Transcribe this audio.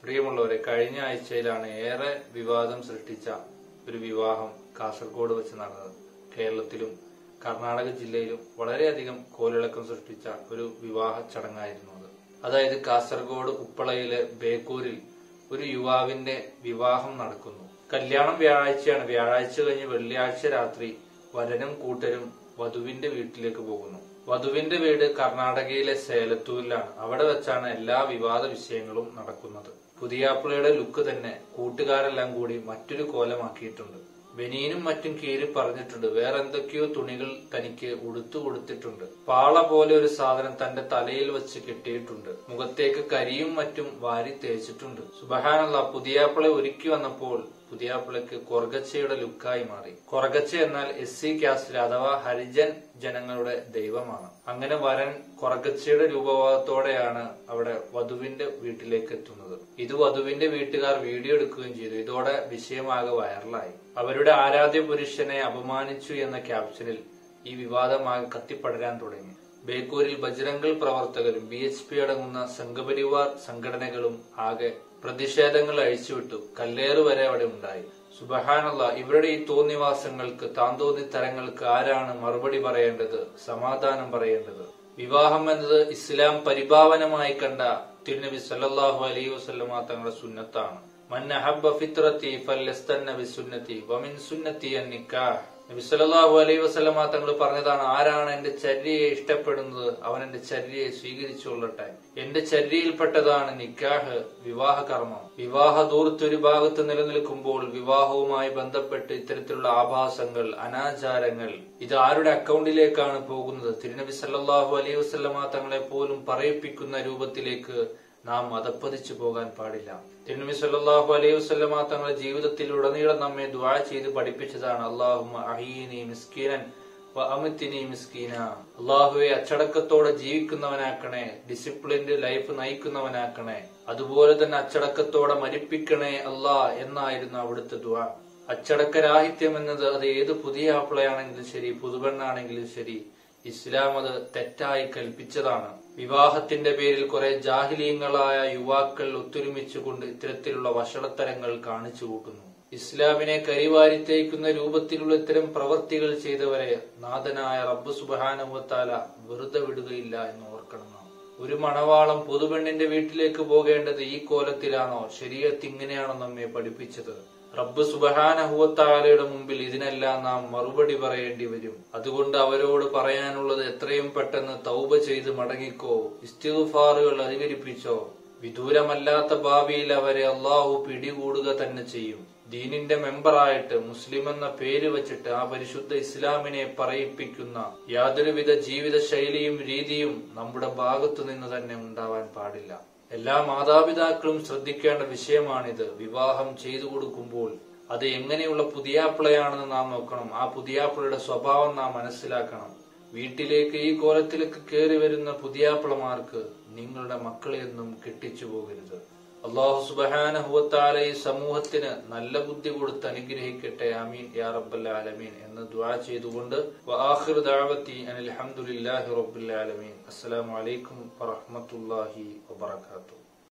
പ്രിയമുള്ളവരെ കഴിഞ്ഞ ആഴ്ചയിലാണ് ഏറെ വിവാദം സൃഷ്ടിച്ച ഒരു വിവാഹം കാസർഗോഡ് വെച്ച് നടന്നത് കേരളത്തിലും കർണാടക ജില്ലയിലും വളരെയധികം കോലിളക്കം സൃഷ്ടിച്ച ഒരു വിവാഹ ചടങ്ങായിരുന്നു അത് അതായത് കാസർഗോഡ് ഉപ്പളയിലെ ബേക്കൂരിൽ ഒരു യുവാവിന്റെ വിവാഹം നടക്കുന്നു കല്യാണം വ്യാഴാഴ്ചയാണ് വ്യാഴാഴ്ച കഴിഞ്ഞ് വെള്ളിയാഴ്ച രാത്രി വരനും കൂട്ടരും വധുവിന്റെ വീട്ടിലേക്ക് പോകുന്നു വധുവിന്റെ വീട് കർണാടകയിലെ സേലത്തൂരിലാണ് അവിടെ വെച്ചാണ് എല്ലാ വിവാദ വിഷയങ്ങളും നടക്കുന്നത് പുതിയാപ്പിളയുടെ ലുക്ക് തന്നെ കൂട്ടുകാരെല്ലാം കൂടി മറ്റൊരു കോലമാക്കിയിട്ടുണ്ട് ബനീനും മറ്റും കീറി പറഞ്ഞിട്ടുണ്ട് വേറെ എന്തൊക്കെയോ തുണികൾ തനിക്ക് ഉടുത്തു കൊടുത്തിട്ടുണ്ട് പാള പോലെ ഒരു സാധനം തന്റെ തലയിൽ വെച്ച് കെട്ടിയിട്ടുണ്ട് മുഖത്തേക്ക് കരിയും മറ്റും വാരി തേച്ചിട്ടുണ്ട് സുബഹാനുള്ള പുതിയാപ്പിളെ ഒരുക്കി വന്നപ്പോൾ പുതിയാപ്പിളയ്ക്ക് കൊറഗച്ചയുടെ ലുക്കായി മാറി കൊറഗച്ച എന്നാൽ എസ് സി കാസ്റ്റിൽ അഥവാ ഹരിജൻ ജനങ്ങളുടെ ദൈവമാണ് അങ്ങനെ വരൻ കൊറഗച്ചയുടെ രൂപഭാവത്തോടെയാണ് അവിടെ വധുവിന്റെ വീട്ടിലേക്ക് എത്തുന്നത് ഇത് വധുവിന്റെ വീട്ടുകാർ വീഡിയോ എടുക്കുകയും ചെയ്തു ഇതോടെ വിഷയമാകെ വൈറലായി അവരുടെ ആരാധ്യ പുരുഷനെ അപമാനിച്ചു എന്ന ക്യാപ്ഷനിൽ ഈ വിവാദമാകെ കത്തിപ്പടരാൻ തുടങ്ങി ബേക്കൂരിൽ ബജരംഗൾ പ്രവർത്തകരും ബി എച്ച് പി അടങ്ങുന്ന സംഘപരിവാർ സംഘടനകളും ആകെ പ്രതിഷേധങ്ങൾ അഴിച്ചുവിട്ടു കല്ലേറ് വരെ അവിടെ ഉണ്ടായി സുബഹാനല്ല ഇവരുടെ ഈ തോന്നിവാസങ്ങൾക്ക് താന്തോന്നി തരങ്ങൾക്ക് ആരാണ് മറുപടി പറയേണ്ടത് സമാധാനം പറയേണ്ടത് വിവാഹം എന്നത് ഇസ്ലാം പരിഭാവനമായി കണ്ട തിരുനബി സല്ലല്ലാഹു അലൈഹി വസല്ലമ തങ്ങളുടെ സുന്നത്താണ് മൻ അഹബ്ബ ഫിത്രത്തി ഫല്ലസ്തന്ന ബിസുന്നതി വമിൻ സുന്നത്തി അന്നിക്കാഹ് നബി സല്ലല്ലാഹു അലൈഹി വസല്ലമ തങ്ങൾ പറഞ്ഞതാണ് ആരാണ് എന്റെ ചര്യയെ ഇഷ്ടപ്പെടുന്നത് അവൻ എന്റെ ചര്യയെ സ്വീകരിച്ചുകൊള്ളട്ടെ എന്റെ ചര്യയിൽപ്പെട്ടതാണ് നിക്കാഹ് വിവാഹ കർമ്മം വിവാഹ ദൂരത്ത് ഒരു ഭാഗത്ത് നിലനിൽക്കുമ്പോൾ വിവാഹവുമായി ബന്ധപ്പെട്ട് ഇത്തരത്തിലുള്ള ആഭാസങ്ങൾ അനാചാരങ്ങൾ ഇത് ആരുടെ അക്കൗണ്ടിലേക്കാണ് പോകുന്നത് തിരുനബി സല്ലല്ലാഹു അലൈഹി വസല്ലമ തങ്ങളെ പോലും പറയിപ്പിക്കുന്ന രൂപത്തിലേക്ക് നാം അതപ്പതിച്ചു പോകാൻ പാടില്ല തിരുനബി സല്ലല്ലാഹു അലൈഹി വസല്ലമ തങ്ങളുടെ ജീവിതത്തിൽ ഉടനീളം നമ്മെ ദുആ ചെയ്ത് പഠിപ്പിച്ചതാണ് അല്ലാഹുമ്മ അഹീനി മിസ്കീനൻ വ അമിത്തിനി മിസ്കീന അള്ളാഹുവെ അച്ചടക്കത്തോടെ ജീവിക്കുന്നവനാക്കണേ ഡിസിപ്ലിൻഡ് ലൈഫ് നയിക്കുന്നവനാക്കണേ അതുപോലെ തന്നെ അച്ചടക്കത്തോടെ മരിപ്പിക്കണേ അല്ലാ എന്നായിരുന്നു അവിടുത്തെ ദുആ അച്ചടക്കരാഹിത്യം എന്നത് അത് ഏത് പുതിയ ആപ്പിളയാണെങ്കിലും ശരി പുതുപെണ്ണാണെങ്കിലും ശരി ഇസ്ലാം അത് തെറ്റായി കൽപ്പിച്ചതാണ് വിവാഹത്തിന്റെ പേരിൽ കുറെ ജാഹിലീയങ്ങളായ യുവാക്കൾ ഒത്തൊരുമിച്ചുകൊണ്ട് ഇത്തരത്തിലുള്ള വഷളത്തരങ്ങൾ കാണിച്ചു കൂട്ടുന്നു ഇസ്ലാമിനെ കരിവാരിത്തേക്കുന്ന രൂപത്തിലുള്ള ഇത്തരം പ്രവർത്തികൾ ചെയ്തവരെ നാഥനായ റബ്ബ് സുബാനുവത്താല വെറുതെ വിടുകയില്ല എന്ന് ഓർക്കണം നാം. ഒരു മണവാളം പുതുപെണ്ണിന്റെ വീട്ടിലേക്ക് പോകേണ്ടത് ഈ കോലത്തിലാണോ ശരീരത്ത് ഇങ്ങനെയാണോ നമ്മെ പഠിപ്പിച്ചത് റബ്ബ് സുബഹാനഹുവത്താലയുടെ മുമ്പിൽ ഇതിനെല്ലാം നാം മറുപടി പറയേണ്ടി വരും അതുകൊണ്ട് അവരോട് പറയാനുള്ളത് എത്രയും പെട്ടെന്ന് തൗബ ചെയ്ത് മടങ്ങിക്കോ ഇസ്തിഫാറുകൾ അധികരിപ്പിച്ചോ വിദൂരമല്ലാത്ത ഭാവിയിൽ അവരെ അള്ളാഹു പിടികൂടുക തന്നെ ചെയ്യും ദീനിന്റെ മെമ്പറായിട്ട് മുസ്ലിം എന്ന പേര് വെച്ചിട്ട് ആ പരിശുദ്ധ ഇസ്ലാമിനെ പറയിപ്പിക്കുന്ന യാതൊരുവിധ ജീവിത ശൈലിയും രീതിയും നമ്മുടെ ഭാഗത്തു നിന്ന് തന്നെ ഉണ്ടാവാൻ പാടില്ല എല്ലാ മാതാപിതാക്കളും ശ്രദ്ധിക്കേണ്ട വിഷയമാണിത് വിവാഹം ചെയ്തു കൊടുക്കുമ്പോൾ അത് എങ്ങനെയുള്ള പുതിയാപ്പിളയാണെന്ന് നാം നോക്കണം ആ പുതിയാപ്പിളയുടെ സ്വഭാവം നാം മനസ്സിലാക്കണം വീട്ടിലേക്ക് ഈ കോലത്തിലേക്ക് കയറി വരുന്ന പുതിയാപ്പിളമാർക്ക് നിങ്ങളുടെ മക്കളെയൊന്നും കെട്ടിച്ചു പോകരുത് അള്ളാഹു സുബഹാനഹുവത്താല ഈ സമൂഹത്തിന് നല്ല ബുദ്ധി കൊടുത്ത് അനുഗ്രഹിക്കട്ടെ ആമീൻ യാ റബ്ബൽ ആലമീൻ എന്ന് ദുആ ചെയ്തുകൊണ്ട് വആഖിറു ദഅവതി അനിൽ ഹംദുലില്ലാഹി റബ്ബിൽ ആലമീൻ അസ്സലാമു അലൈക്കും വറഹ്മത്തുള്ളാഹി വബറകാതുഹു